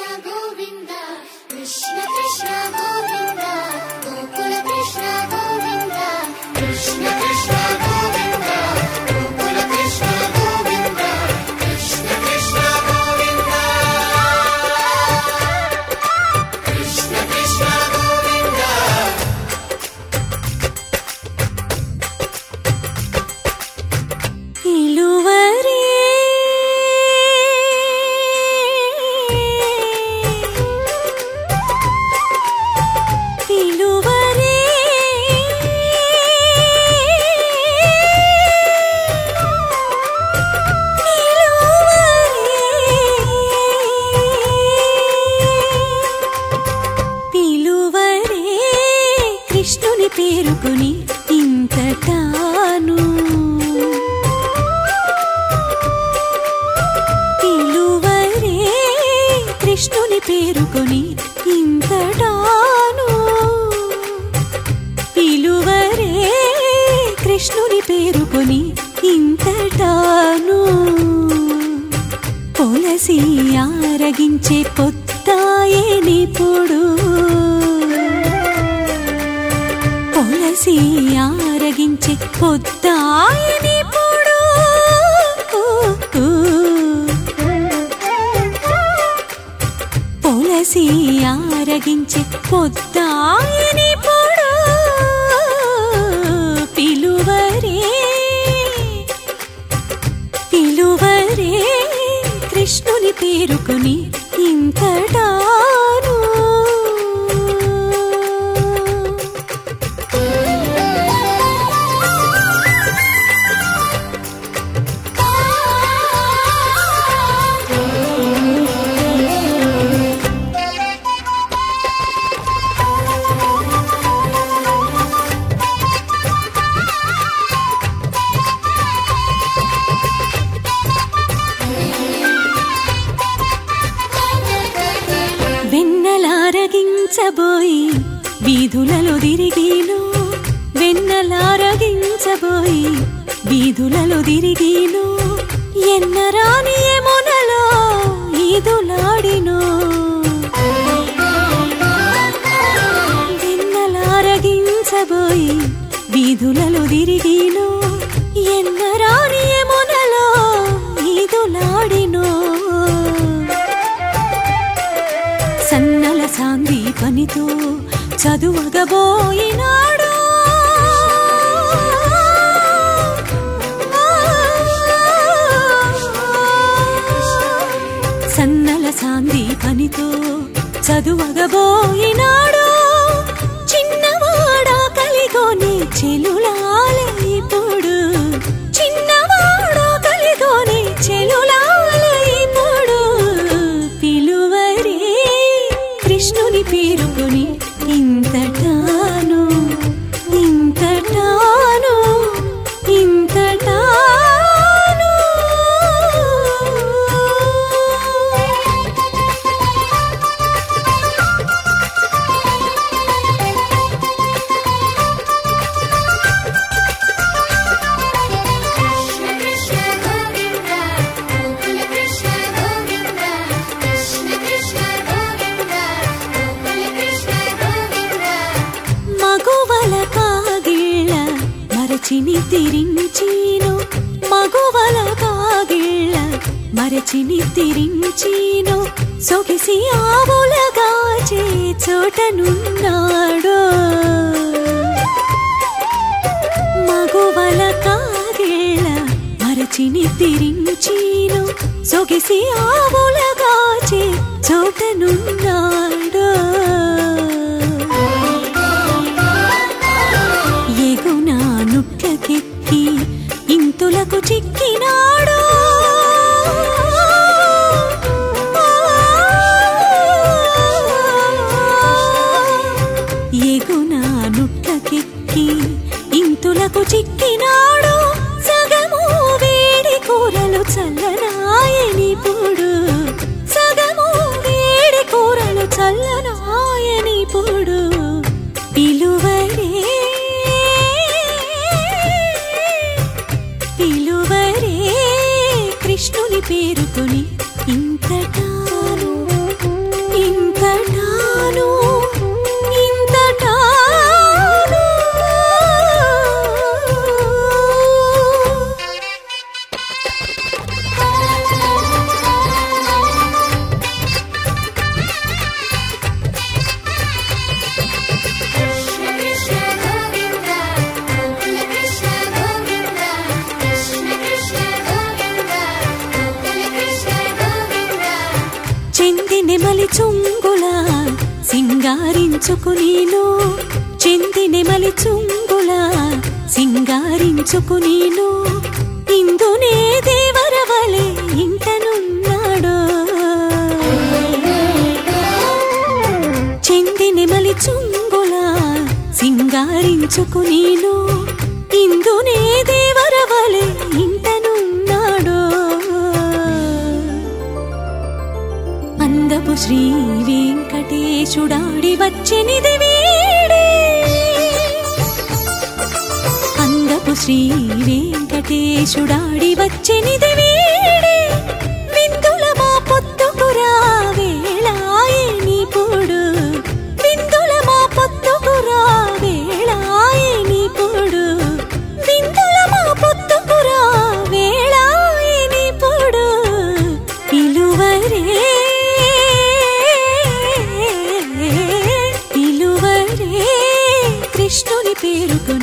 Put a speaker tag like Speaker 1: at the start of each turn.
Speaker 1: గోవింద కృష్ణ కృష్ణ గోవింద గోకుల కృష్ణ గోవింద కృష్ణ కృష్ణ గోవింద గోకుల కృష్ణ గోవింద కృష్ణ కృష్ణ గోవింద కృష్ణ కృష్ణ గోవింద
Speaker 2: ఇలువరే పిలువరే పిలువరే కృష్ణుని పేరుకుని ఇంతటాను పిలువరే కృష్ణుని పేరుకొని ఇంతటాను పిలువరే కృష్ణుని పేరుకొని ఇంతటాను పొలసి ఆరగించే పొత్తాయే నిపుడు పొలసి ఆరగించే పొత్తాయే నిపుడు పొలసి ఆరగించి పొద్దాయని పొడు పిలువరే పిలువరే కృష్ణుని పేరుకొని ఇంతటాను వెన్నలారగించబోయి వీధులలో తిరిగిను వెన్నలారగించబోయి వీధులలో తిరిగిను ఎన్నరాని యమునలో ఈదులాడిను వెన్నలారగించబోయి వీధులలో తిరిగిను ఎన్నరాని యమునలో ఈదులాడిను సన్నల సాంది పనితో చదువగబోయినాడు సన్నల సాంది పనితో చదువగబోయినాడు చిన్నవాడా కలిగోని చెలులాలైపోడు చిన్నవాడా కలిగోని చెలులాలైపోడు పిలువరే కృష్ణుని పేరుకొని ఇంతటాను ఇంతటాను ఇంతటాను
Speaker 1: కృష్ణ కృష్ణ గోవింద గోకుల కృష్ణ గోవింద కృష్ణ కృష్ణ గోవింద గోకుల కృష్ణ గోవింద
Speaker 2: మగువల కాగిళ్ళ మరచిని తిరించీను మగువల కాగిళ్ళ మరచిని తిరించీను సొగిసి ఆవులగాచే చోటనున్నాడు మగువల కాగిళ్ళ మరచిని తిరించీను సొగిసి ఆవులగాచే చోటనున్నాడు ఎగున నుట్లకెక్కి ఇంతులకు చిక్కినాడు ఎగున నుట్లకెక్కి ఇంతులకు చిక్కినాడు సగము వేడి కూరలు చల్లనాయని పుడు సగము వేడి కూరలు నెమలి చుంగులా సింగారించుకు నీలో చెంది నెమలి చుంగులా సింగారించుకు నీలో ఇందునే దేవరవలే ఇంటనున్నాడో చెంది నెమలి చుంగులా సింగారించుకు నీలో ఇందునే దేవరవలే ఇంటనున్నాడో అందపు శ్రీ వెంకటేశుడాడి వచ్చెనిది వీడే అందపు శ్రీ వెంకటేశుడాడి వచ్చెనిది వీడే విందుల మా పొత్తుకురా వేళాయే నీపుడు విందుల మా పొత్తుకురా వేళాయే నీపుడు విందుల మా పొత్తుకురా వేళాయే నీపుడు పిలువరే పిలువరే కృష్ణుని పేరుకు